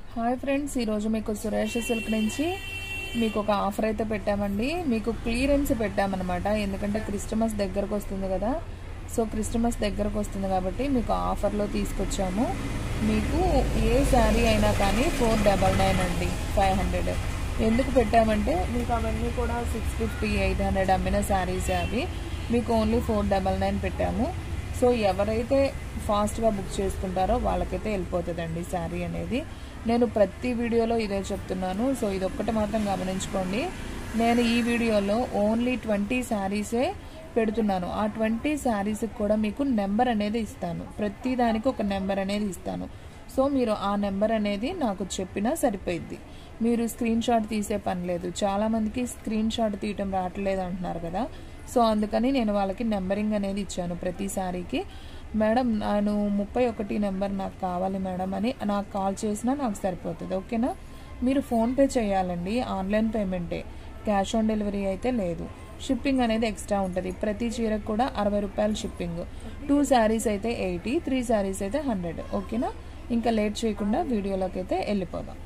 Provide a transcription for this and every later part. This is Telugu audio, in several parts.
హాయ్ ఫ్రెండ్స్ ఈరోజు మీకు సురేష్ సిల్క్ నుంచి మీకు ఒక ఆఫర్ అయితే పెట్టామండి మీకు క్లియరెన్స్ పెట్టామన్నమాట ఎందుకంటే క్రిస్టమస్ దగ్గరకు వస్తుంది కదా సో క్రిస్టమస్ దగ్గరకు వస్తుంది కాబట్టి మీకు ఆఫర్లో తీసుకొచ్చాము మీకు ఏ శారీ అయినా కానీ ఫోర్ డబల్ నైన్ అండి ఫైవ్ హండ్రెడ్ ఎందుకు పెట్టామంటే మీకు అవన్నీ కూడా సిక్స్ ఫిఫ్టీ ఎయిట్ హండ్రెడ్ అమ్మిన శారీస్ అవి మీకు ఓన్లీ ఫోర్ డబల్ నైన్ పెట్టాము సో ఎవరైతే ఫాస్ట్గా బుక్ చేసుకుంటారో వాళ్ళకైతే వెళ్ళిపోతుందండి శారీ అనేది నేను ప్రతి వీడియోలో ఇదే చెప్తున్నాను సో ఇది ఒక్కటి మాత్రం గమనించుకోండి నేను ఈ వీడియోలో ఓన్లీ ట్వంటీ శారీసే పెడుతున్నాను ఆ ట్వంటీ శారీస్కి కూడా మీకు నెంబర్ అనేది ఇస్తాను ప్రతి దానికి ఒక నెంబర్ అనేది ఇస్తాను సో మీరు ఆ నెంబర్ అనేది నాకు చెప్పినా సరిపోయిద్ది మీరు స్క్రీన్ షాట్ తీసే పని లేదు చాలామందికి స్క్రీన్ షాట్ తీయటం రావట్లేదు అంటున్నారు కదా సో అందుకని నేను వాళ్ళకి నెంబరింగ్ అనేది ఇచ్చాను ప్రతి సారీకి మేడం నేను ముప్పై ఒకటి నెంబర్ నాకు కావాలి మేడం అని నాకు కాల్ చేసినా నాకు సరిపోతుంది ఓకేనా మీరు ఫోన్పే చేయాలండి ఆన్లైన్ పేమెంటే క్యాష్ ఆన్ డెలివరీ అయితే లేదు షిప్పింగ్ అనేది ఎక్స్ట్రా ఉంటుంది ప్రతి చీరకు కూడా అరవై రూపాయలు షిప్పింగ్ టూ శారీస్ అయితే ఎయిటీ త్రీ శారీస్ అయితే హండ్రెడ్ ఓకేనా ఇంకా లేట్ చేయకుండా వీడియోలోకి అయితే వెళ్ళిపోదాం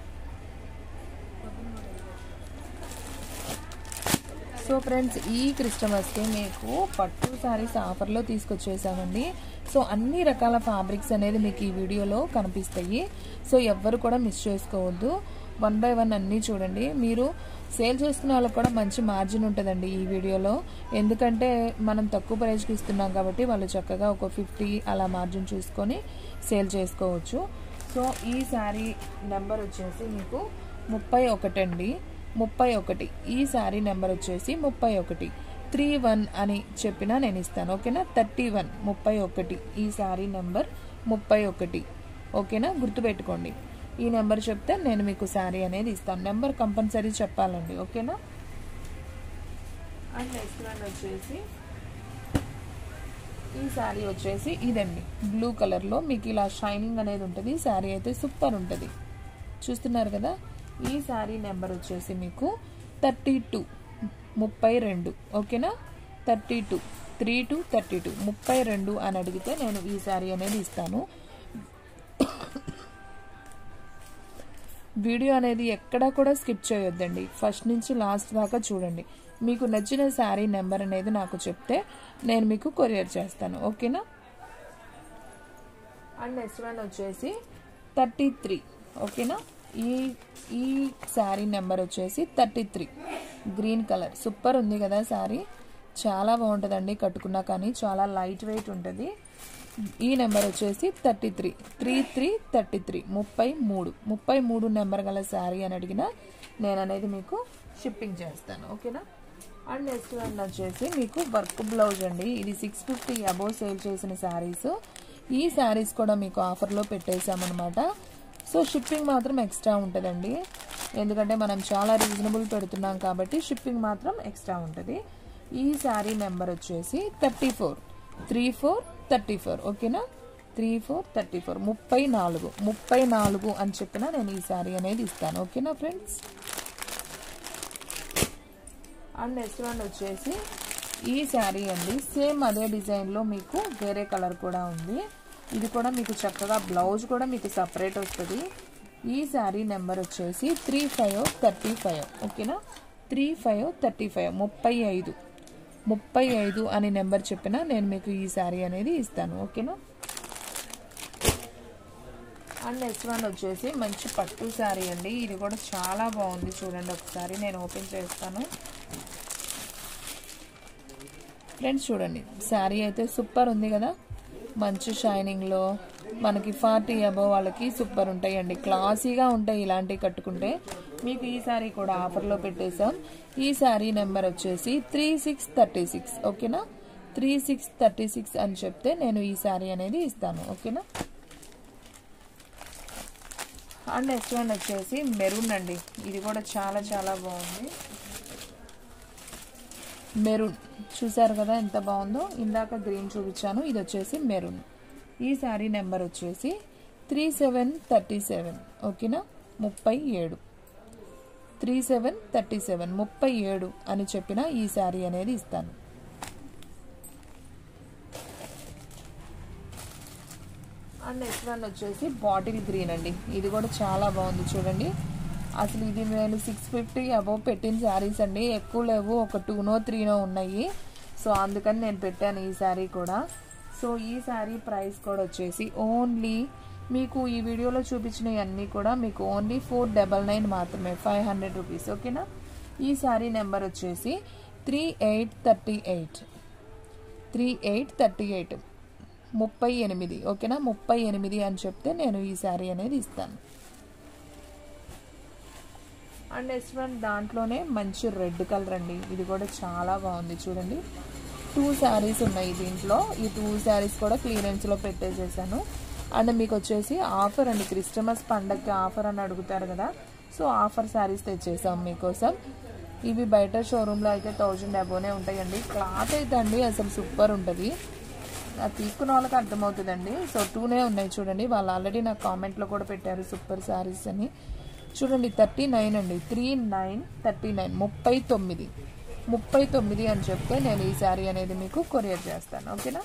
సో ఫ్రెండ్స్ ఈ క్రిస్టమస్కి మీకు పట్టు శారీస్ ఆఫర్లో తీసుకొచ్చేసామండి సో అన్ని రకాల ఫ్యాబ్రిక్స్ అనేది మీకు ఈ వీడియోలో కనిపిస్తాయి సో ఎవ్వరు కూడా మిస్ చేసుకోవద్దు వన్ బై వన్ అన్నీ చూడండి మీరు సేల్ చేసుకునే వాళ్ళకి కూడా మంచి మార్జిన్ ఉంటుందండి ఈ వీడియోలో ఎందుకంటే మనం తక్కువ ప్రైస్కి ఇస్తున్నాం కాబట్టి వాళ్ళు చక్కగా ఒక ఫిఫ్టీ అలా మార్జిన్ చూసుకొని సేల్ చేసుకోవచ్చు సో ఈ శారీ నెంబర్ వచ్చేసి మీకు ముప్పై ఒకటండి ముప్పై ఒకటి ఈ శారీ నెంబర్ వచ్చేసి ముప్పై ఒకటి త్రీ వన్ అని చెప్పినా నేను ఇస్తాను ఓకేనా థర్టీ వన్ ముప్పై ఒకటి ఈ శారీ నెంబర్ ముప్పై ఒకటి ఓకేనా గుర్తుపెట్టుకోండి ఈ నెంబర్ చెప్తే నేను మీకు శారీ అనేది ఇస్తాను నెంబర్ కంపల్సరీ చెప్పాలండి ఓకేనా అండ్ నెక్స్ట్ వన్ వచ్చేసి ఈ శారీ వచ్చేసి ఇదండి బ్లూ కలర్లో మీకు ఇలా షైనింగ్ అనేది ఉంటుంది శారీ అయితే సూపర్ ఉంటుంది చూస్తున్నారు కదా ఈ శారీ నెంబర్ వచ్చేసి మీకు థర్టీ టూ ముప్పై రెండు ఓకేనా thirty two three two thirty two ముప్పై రెండు అని అడిగితే నేను ఈ శారీ అనేది ఇస్తాను వీడియో అనేది ఎక్కడా కూడా స్కిప్ చేయొద్దండి ఫస్ట్ నుంచి లాస్ట్ దాకా చూడండి మీకు నచ్చిన శారీ నెంబర్ అనేది నాకు చెప్తే నేను మీకు కొరియర్ చేస్తాను ఓకేనా అండ్ నెక్స్ట్ వన్ వచ్చేసి థర్టీ త్రీ ఓకేనా ఈ ఈ శారీ నెంబర్ వచ్చేసి thirty three green colour super ఉంది కదా శారీ చాలా బాగుంటుందండి కట్టుకున్నా కానీ చాలా లైట్ వెయిట్ ఉంటుంది ఈ నెంబర్ వచ్చేసి thirty three three three thirty three ముప్పై మూడు ముప్పై మూడు నెంబర్ గల శారీ అని అడిగినా నేను అనేది మీకు షిప్పింగ్ చేస్తాను ఓకేనా అండ్ నెక్స్ట్ వన్ వచ్చేసి మీకు వర్క్ బ్లౌజ్ అండి ఇది సిక్స్ ఫిఫ్టీ అబోవ్ సేల్ చేసిన శారీస్ ఈ శారీస్ కూడా మీకు ఆఫర్లో పెట్టేశామన్నమాట సో షిప్పింగ్ మాత్రం ఎక్స్ట్రా ఉంటుందండి ఎందుకంటే మనం చాలా రీజనబుల్ పెడుతున్నాం కాబట్టి షిప్పింగ్ మాత్రం ఎక్స్ట్రా ఉంటుంది ఈ శారీ నెంబర్ వచ్చేసి thirty four three four thirty four ఓకేనా త్రీ ఫోర్ థర్టీ ఫోర్ ముప్పై నాలుగు ముప్పై నాలుగు అని చెప్పిన నేను ఈ శారీ అనేది ఇస్తాను ఓకేనా ఫ్రెండ్స్ అండ్ నెక్స్ట్ వన్ వచ్చేసి ఈ శారీ అండి సేమ్ అదే డిజైన్లో మీకు వేరే కలర్ కూడా ఉంది ఇది కూడా మీకు చక్కగా బ్లౌజ్ కూడా మీకు సపరేట్ వస్తుంది ఈ శారీ నెంబర్ వచ్చేసి త్రీ ఫైవ్ థర్టీ ఫైవ్ ఓకేనా త్రీ ఫైవ్ థర్టీ ఫైవ్ ముప్పై ఐదు ముప్పై ఐదు అని నెంబర్ చెప్పిన నేను మీకు ఈ శారీ అనేది ఇస్తాను ఓకేనా అండ్ నెక్స్ట్ వన్ వచ్చేసి మంచి పట్టు శారీ అండి ఇది కూడా చాలా బాగుంది చూడండి ఒకసారి నేను ఓపెన్ చేస్తాను ఫ్రెండ్స్ చూడండి శారీ అయితే సూపర్ ఉంది కదా మంచి షైనింగ్లో మనకి ఫార్టీ అబోవ్ వాళ్ళకి సూపర్ ఉంటాయండి క్లాసీగా ఉంటాయి ఇలాంటివి కట్టుకుంటే మీకు ఈ శారీ కూడా ఆఫర్లో పెట్టేశాం ఈ శారీ నెంబర్ వచ్చేసి త్రీ సిక్స్ థర్టీ సిక్స్ ఓకేనా త్రీ సిక్స్ థర్టీ సిక్స్ అని చెప్తే నేను ఈ శారీ అనేది ఇస్తాను ఓకేనా అండ్ నెక్స్ట్ వన్ వచ్చేసి మెరూన్ అండి ఇది కూడా చాలా చాలా బాగుంది మెరూన్ చూసారు కదా ఎంత బాగుందో ఇందాక గ్రీన్ చూపించాను ఇది వచ్చేసి మెరూన్ ఈ శారీ నెంబర్ వచ్చేసి త్రీ సెవెన్ థర్టీ సెవెన్ ఓకేనా ముప్పై ఏడు త్రీ సెవెన్ థర్టీ సెవెన్ ముప్పై ఏడు అని చెప్పిన ఈ శారీ అనేది ఇస్తాను అండ్ అండ్ నెక్స్ట్ వన్ వచ్చేసి బాటిల్ గ్రీన్ అండి ఇది కూడా చాలా బాగుంది చూడండి అసలు ఇది నేను సిక్స్ ఫిఫ్టీ అబౌవ్ పెట్టిన శారీస్ అండి ఎక్కువ లేవు ఒక టూనో త్రీనో ఉన్నాయి సో అందుకని నేను పెట్టాను ఈ శారీ కూడా సో ఈ శారీ ప్రైస్ కూడా వచ్చేసి ఓన్లీ మీకు ఈ వీడియోలో చూపించినవి అన్నీ కూడా మీకు ఓన్లీ ఫోర్ డబల్ నైన్ మాత్రమే ఫైవ్ హండ్రెడ్ రూపీస్ ఓకేనా ఈ శారీ నెంబర్ వచ్చేసి three eight thirty eight three eight thirty eight ముప్పై ఎనిమిది ఓకేనా ముప్పై ఎనిమిది అని చెప్తే నేను ఈ శారీ అనేది ఇస్తాను అండ్ నెక్స్ట్ వన్ దాంట్లోనే మంచి రెడ్ కలర్ అండి ఇది కూడా చాలా బాగుంది చూడండి టూ శారీస్ ఉన్నాయి దీంట్లో ఈ టూ శారీస్ కూడా క్లియరెన్స్లో పెట్టేసేసాను అండ్ మీకు వచ్చేసి ఆఫర్ అండి క్రిస్టమస్ పండగకి ఆఫర్ అని అడుగుతారు కదా సో ఆఫర్ శారీస్ తెచ్చేసాం మీకోసం ఇవి బయట షోరూంలో అయితే థౌజండ్ అబోనే ఉంటాయండి క్లాత్ అయితే అండి అసలు సూపర్ ఉంటుంది అది తీసుకున్న వాళ్ళకి అర్థమవుతుందండి సో టూనే ఉన్నాయి చూడండి వాళ్ళు ఆల్రెడీ నాకు కామెంట్లో కూడా పెట్టారు సూపర్ శారీస్ అని చూడండి థర్టీ నైన్ అండి త్రీ నైన్ థర్టీ నైన్ ముప్పై తొమ్మిది ముప్పై తొమ్మిది అని చెప్తే నేను ఈ శారీ అనేది మీకు కొరియర్ చేస్తాను ఓకేనా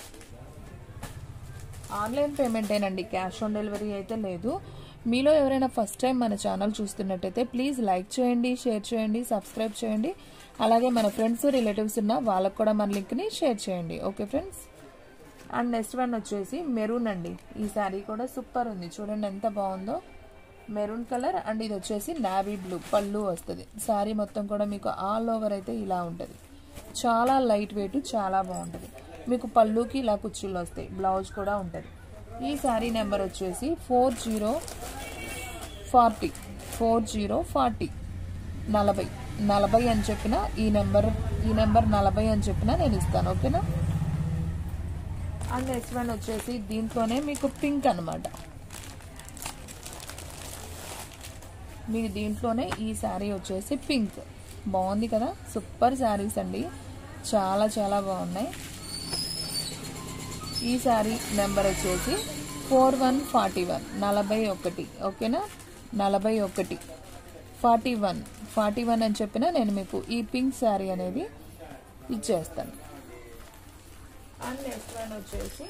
ఆన్లైన్ పేమెంటేనండి క్యాష్ ఆన్ డెలివరీ అయితే లేదు మీలో ఎవరైనా ఫస్ట్ టైం మన ఛానల్ చూస్తున్నట్టయితే ప్లీజ్ లైక్ చేయండి షేర్ చేయండి సబ్స్క్రైబ్ చేయండి అలాగే మన ఫ్రెండ్స్ రిలేటివ్స్ ఉన్న వాళ్ళకు కూడా మన లింక్ని షేర్ చేయండి okay friends and next one వచ్చేసి మెరూన్ అండి ఈ శారీ కూడా సూపర్ ఉంది చూడండి ఎంత బాగుందో మెరూన్ కలర్ అండ్ ఇది వచ్చేసి నావీ బ్లూ పళ్ళు వస్తుంది శారీ మొత్తం కూడా మీకు ఆల్ ఓవర్ అయితే ఇలా ఉంటుంది చాలా లైట్ వెయిట్ చాలా బాగుంటుంది మీకు పళ్ళుకి ఇలా కుచ్చుళ్ళు వస్తాయి బ్లౌజ్ కూడా ఉంటుంది ఈ శారీ నెంబర్ వచ్చేసి four zero forty four zero forty నలభై నలభై అని చెప్పిన ఈ నెంబర్ ఈ నెంబర్ నలభై అని చెప్పిన నేను ఇస్తాను ఓకేనా అండ్ నెక్స్ట్ వన్ వచ్చేసి దీంట్లోనే మీకు పింక్ అనమాట మీకు దీంట్లోనే ఈ శారీ వచ్చేసి పింక్ బాగుంది కదా సూపర్ శారీస్ అండి చాలా చాలా బాగున్నాయి ఈ శారీ నెంబర్ వచ్చేసి ఫోర్ వన్ ఫార్టీ వన్ నలభై ఒకటి ఓకేనా నలభై ఒకటి ఫార్టీ వన్ ఫార్టీ వన్ అని చెప్పిన నేను మీకు ఈ పింక్ శారీ అనేది ఇచ్చేస్తాను అండ్ నెక్స్ట్ వన్ వచ్చేసి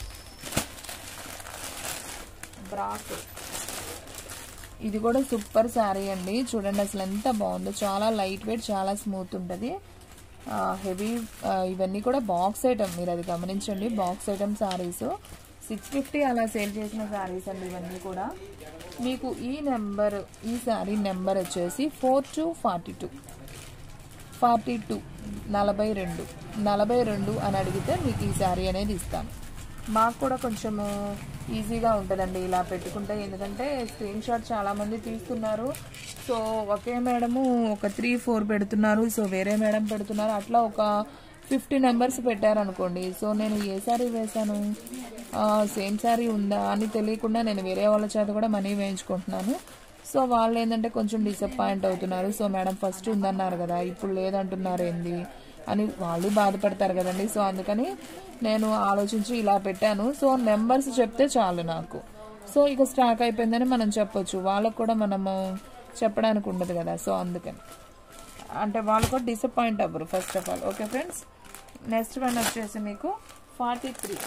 బ్రాక్ ఇది కూడా సూపర్ శారీ అండి చూడండి అసలు ఎంత బాగుందో చాలా లైట్ వెయిట్ చాలా స్మూత్ ఉంటుంది హెవీ ఇవన్నీ కూడా బాక్స్ ఐటమ్ మీరు అది గమనించండి box item saris six fifty అలా సేల్ చేసిన శారీస్ అండి ఇవన్నీ కూడా మీకు ఈ నెంబర్ ఈ శారీ నెంబర్ వచ్చేసి four two forty two forty two నలభై రెండు నలభై రెండు అని అడిగితే మీకు ఈ శారీ అనేది ఇస్తాను మాకు కూడా కొంచెము ఈజీగా ఉంటుందండి ఇలా పెట్టుకుంటే ఎందుకంటే స్క్రీన్ షాట్ చాలామంది తీస్తున్నారు సో ఒకే మేడము ఒక త్రీ ఫోర్ పెడుతున్నారు సో వేరే మేడం పెడుతున్నారు అట్లా ఒక ఫిఫ్టీ నెంబర్స్ పెట్టారనుకోండి సో నేను ఏ శారీ వేశాను సేమ్ శారీ ఉందా అని తెలియకుండా నేను వేరే వాళ్ళ చేత కూడా మనీ వేయించుకుంటున్నాను సో వాళ్ళు ఏంటంటే కొంచెం డిసప్పాయింట్ అవుతున్నారు సో మేడం ఫస్ట్ ఉందన్నారు కదా ఇప్పుడు లేదంటున్నారు ఏంది అని వాళ్ళు బాధపడతారు కదండి సో అందుకని నేను ఆలోచించి ఇలా పెట్టాను సో నెంబర్స్ చెప్తే చాలు నాకు సో ఇక స్టాక్ అయిపోయిందని మనం చెప్పొచ్చు వాళ్ళకు కూడా మనము చెప్పడానికి ఉండదు కదా సో అందుకని అంటే వాళ్ళు కూడా డిసప్పాయింట్ అవ్వరు first of all okay friends next one వచ్చేసి మీకు ఫార్టీ త్రీ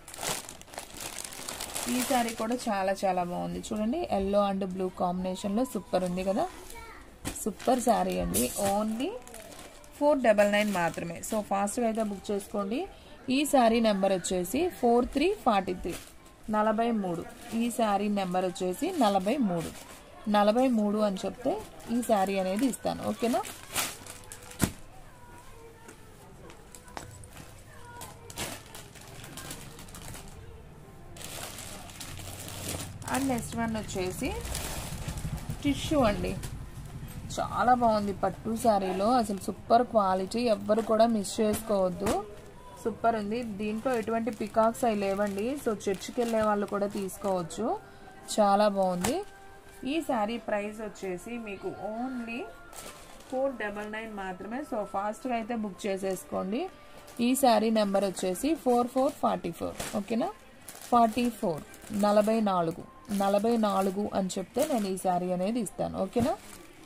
ఈ శారీ కూడా చాలా చాలా బాగుంది చూడండి ఎల్లో అండ్ బ్లూ కాంబినేషన్లో సూపర్ ఉంది కదా సూపర్ శారీ అండి ఓన్లీ ఫోర్ డబల్ నైన్ మాత్రమే సో ఫాస్ట్గా అయితే బుక్ చేసుకోండి ఈ శారీ నెంబర్ వచ్చేసి ఫోర్ త్రీ ఫార్టీ త్రీ నలభై మూడు ఈ శారీ నెంబర్ వచ్చేసి నలభై మూడు నలభై మూడు అని చెప్తే ఈ శారీ అనేది ఇస్తాను ఓకేనా అండ్ నెక్స్ట్ వన్ వచ్చేసి టిష్యూ అండి చాలా బాగుంది పట్టు శారీలో అసలు సూపర్ క్వాలిటీ ఎవ్వరు కూడా మిస్ చేసుకోవద్దు సూపర్ ఉంది దీంట్లో ఎటువంటి పికాక్స్ అవి లేవండి సో చర్చికి వెళ్ళే వాళ్ళు కూడా తీసుకోవచ్చు చాలా బాగుంది ఈ శారీ ప్రైస్ వచ్చేసి మీకు ఓన్లీ ఫోర్ డబల్ నైన్ మాత్రమే సో ఫాస్ట్గా అయితే బుక్ చేసేసుకోండి ఈ శారీ నెంబర్ వచ్చేసి ఫోర్ ఫోర్ ఫార్టీ ఫోర్ ఓకేనా ఫార్టీ ఫోర్ నలభై నాలుగు నలభై నాలుగు అని చెప్తే నేను ఈ శారీ అనేది ఇస్తాను ఓకేనా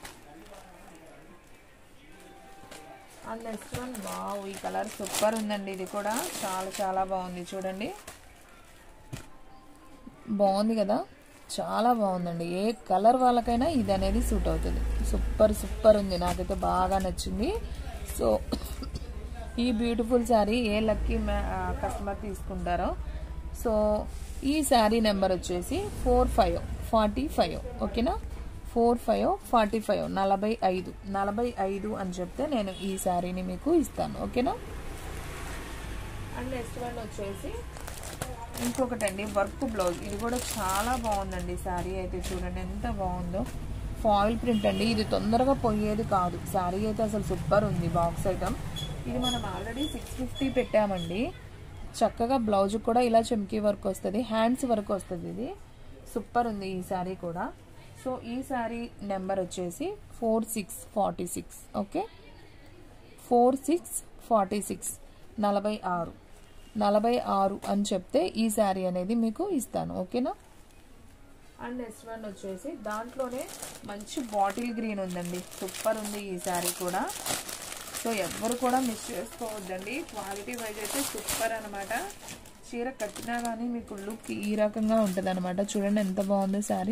అండ్ నెక్స్ట్ వన్ వావ్ ఈ కలర్ సూపర్ ఉందండి ఇది కూడా చాలా చాలా బాగుంది చూడండి బాగుంది కదా చాలా బాగుందండి ఏ కలర్ వాళ్ళకైనా ఇది అనేది సూట్ అవుతుంది సూపర్ సూపర్ ఉంది నాకైతే బాగా నచ్చింది సో ఈ బ్యూటిఫుల్ శారీ ఏ లక్కీ కస్టమర్ తీసుకుంటారో సో ఈ శారీ నెంబర్ వచ్చేసి ఫోర్ ఫైవ్ ఫార్టీ ఫైవ్ ఓకేనా ఫోర్ ఫైవ్ ఫార్టీ ఫైవ్ నలభై ఐదు నలభై ఐదు అని చెప్తే నేను ఈ శారీని మీకు ఇస్తాను ఓకేనా అండ్ నెక్స్ట్ వన్ వచ్చేసి ఇంకొకటి అండి వర్క్ బ్లౌజ్ ఇది కూడా చాలా బాగుందండి శారీ అయితే చూడండి ఎంత బాగుందో ఫాయిల్ ప్రింట్ అండి ఇది తొందరగా పోయేది కాదు శారీ అయితే అసలు సూపర్ ఉంది బాక్స్ ఐటమ్ ఇది మనం ఆల్రెడీ సిక్స్ ఫిఫ్టీ పెట్టామండి చక్కగా బ్లౌజ్ కూడా ఇలా చెమ్కీ వర్క్ వస్తుంది హ్యాండ్స్ వర్క్ వస్తుంది ఇది సూపర్ ఉంది ఈ శారీ కూడా సో ఈ శారీ నెంబర్ వచ్చేసి four six forty six okay four six forty six నలభై ఆరు నలభై ఆరు అని చెప్తే ఈ శారీ అనేది మీకు ఇస్తాను ఓకేనా అండ్ నెక్స్ట్ వన్ వచ్చేసి దాంట్లోనే మంచి బాటిల్ గ్రీన్ ఉందండి సూపర్ ఉంది ఈ శారీ కూడా సో ఎవ్వరు కూడా మిస్ చేసుకోవద్దండి క్వాలిటీ వైజ్ అయితే సూపర్ అనమాట చీర కట్టినా కానీ మీకు లుక్ ఈ రకంగా ఉంటుంది అనమాట చూడండి ఎంత బాగుందో శారీ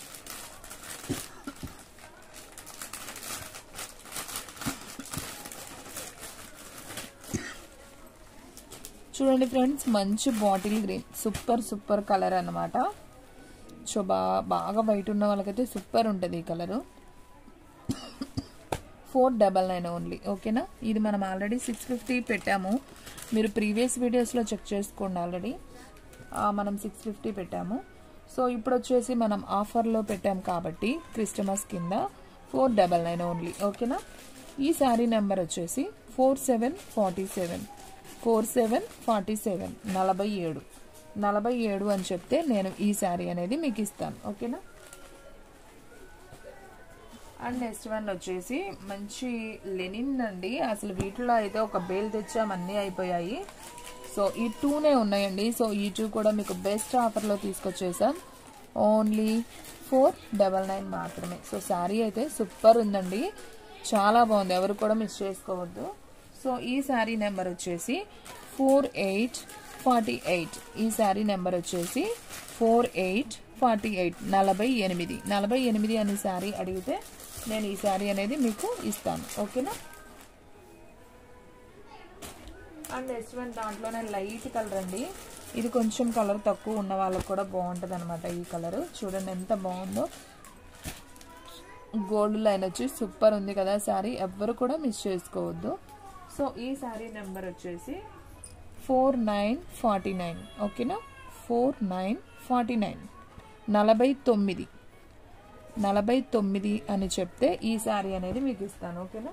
చూడండి ఫ్రెండ్స్ మంచి bottle green super super colour అనమాట సో బా బాగా వైట్ ఉన్న వాళ్ళకైతే సూపర్ ఉంటుంది ఈ colour four double nine only ఓకేనా ఇది మనం ఆల్రెడీ సిక్స్ ఫిఫ్టీ పెట్టాము మీరు ప్రీవియస్ వీడియోస్లో చెక్ చేసుకోండి ఆల్రెడీ మనం సిక్స్ ఫిఫ్టీ పెట్టాము సో ఇప్పుడు వచ్చేసి మనం ఆఫర్లో పెట్టాం కాబట్టి క్రిస్టమస్ కింద ఫోర్ డబల్ నైన్ ఓన్లీ ఓకేనా ఈ శారీ నెంబర్ వచ్చేసి four seven forty seven four seven forty seven నలభై ఏడు నలభై ఏడు అని చెప్తే నేను ఈ శారీ అనేది మీకు ఇస్తాను ఓకేనా అండ్ నెక్స్ట్ వన్ వచ్చేసి మంచి లెనిన్ అండి అసలు వీటిలో అయితే ఒక బేల్ తెచ్చాం అన్నీ అయిపోయాయి సో ఈ టూనే ఉన్నాయండి సో ఈ టూ కూడా మీకు బెస్ట్ ఆఫర్లో తీసుకొచ్చేసాం ఓన్లీ ఫోర్ డబల్ నైన్ మాత్రమే సో శారీ అయితే సూపర్ ఉందండి చాలా బాగుంది ఎవరు కూడా మిస్ చేసుకోవద్దు సో ఈ శారీ నెంబర్ వచ్చేసి ఫోర్ ఎయిట్ ఫార్టీ ఎయిట్ ఈ శారీ నెంబర్ వచ్చేసి ఫోర్ ఎయిట్ ఫార్టీ ఎయిట్ నలభై ఎనిమిది నలభై ఎనిమిది అనే శారీ అడిగితే నేను ఈ శారీ అనేది మీకు ఇస్తాను ఓకేనా అండ్ నెక్స్ట్ వన్ దాంట్లోనే లైట్ కలర్ అండి ఇది కొంచెం కలర్ తక్కువ ఉన్న వాళ్ళకి కూడా బాగుంటుంది అనమాట ఈ కలర్ చూడండి ఎంత బాగుందో గోల్డ్ లైన్ వచ్చి సూపర్ ఉంది కదా శారీ ఎవ్వరు కూడా మిస్ చేసుకోవద్దు సో ఈ శారీ నెంబర్ వచ్చేసి ఫోర్ నైన్ ఫార్టీ నైన్ ఓకేనా ఫోర్ నైన్ ఫార్టీ నైన్ నలభై తొమ్మిది నలభై తొమ్మిది అని చెప్తే ఈ శారీ అనేది మీకు ఇస్తాను ఓకేనా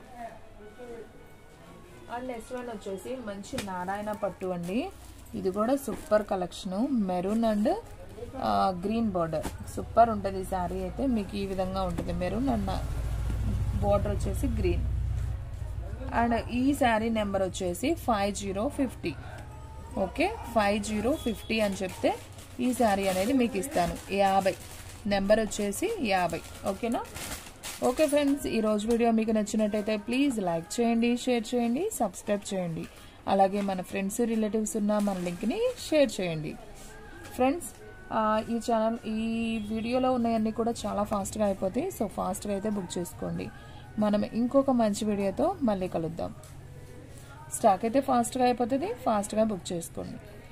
అండ్ నెక్స్ట్ వన్ వచ్చేసి మంచి నారాయణ పట్టు అండి ఇది కూడా super collection maroon and green border super ఉంటుంది ఈ శారీ అయితే మీకు ఈ విధంగా ఉంటుంది మెరూన్ అండ్ బార్డర్ వచ్చేసి గ్రీన్ అండ్ ఈ శారీ నెంబర్ వచ్చేసి five zero fifty okay five zero fifty అని చెప్తే ఈ శారీ అనేది మీకు ఇస్తాను యాభై నెంబర్ వచ్చేసి యాభై ఓకేనా ఓకే ఫ్రెండ్స్ ఈ రోజు వీడియో మీకు నచ్చినట్టయితే ప్లీజ్ లైక్ చేయండి షేర్ చేయండి సబ్స్క్రైబ్ చేయండి అలాగే మన ఫ్రెండ్స్ రిలేటివ్స్ ఉన్న మన లింక్ని షేర్ చేయండి ఫ్రెండ్స్ ఈ ఛానల్ ఈ వీడియోలో ఉన్నాయన్నీ కూడా చాలా ఫాస్ట్గా అయిపోతాయి సో ఫాస్ట్గా అయితే బుక్ చేసుకోండి మనం ఇంకొక మంచి వీడియోతో మళ్ళీ కలుద్దాం స్టాక్ అయితే ఫాస్ట్గా అయిపోతుంది ఫాస్ట్గా బుక్ చేసుకోండి